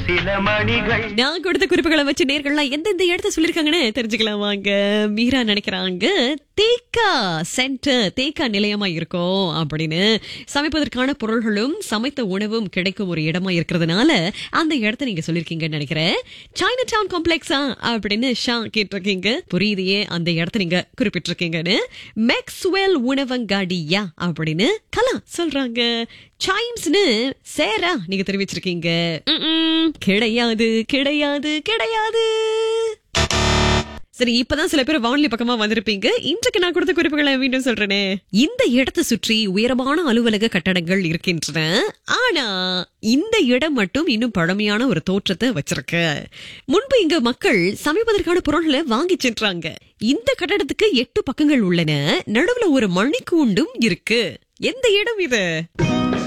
சில மணிகள் நான் கொடுத்த குறிப்புகளை வச்சு நேர்கள்லாம் எந்தெந்த இடத்த சொல்லிருக்காங்கன்னு தெரிஞ்சுக்கலாம் வாங்க மீரா நினைக்கிறாங்க தேக்கா சென்டர் தேக்கா நிலையமா இருக்கும் அப்படின்னு சமைப்பதற்கான பொருள்களும் சமைத்த உணவும் கிடைக்கும் ஒரு இடமா இருக்கிறதுனால அந்த இடத்த நீங்க சொல்லிருக்கீங்கன்னு நினைக்கிறேன் சைனா டவுன் காம்ப்ளெக்ஸா அப்படின்னு ஷா கேட்டிருக்கீங்க புரியுதையே அந்த இடத்த நீங்க குறிப்பிட்டிருக்கீங்கன்னு மேக்ஸ்வெல் உணவங்காடியா அப்படின்னு கலா சொல்றாங்க சைம்ஸ்னு சேரா நீங்க தெரிவிச்சிருக்கீங்க ம்ம். கிடையாது கிடையாது கிடையாது சரி இப்பதான் சில பேர் வானொலி பக்கமா வந்திருப்பீங்க இன்றைக்கு நான் கொடுத்த குறிப்புகளை மீண்டும் சொல்றேனே இந்த இடத்தை சுற்றி உயரமான அலுவலக கட்டடங்கள் இருக்கின்றன ஆனா இந்த இடம் மட்டும் இன்னும் பழமையான ஒரு தோற்றத்தை வச்சிருக்கு முன்பு இங்க மக்கள் சமைப்பதற்கான பொருள்களை வாங்கி சென்றாங்க இந்த கட்டடத்துக்கு எட்டு பக்கங்கள் உள்ளன நடுவுல ஒரு மணிக்கூண்டும் இருக்கு எந்த இடம் இது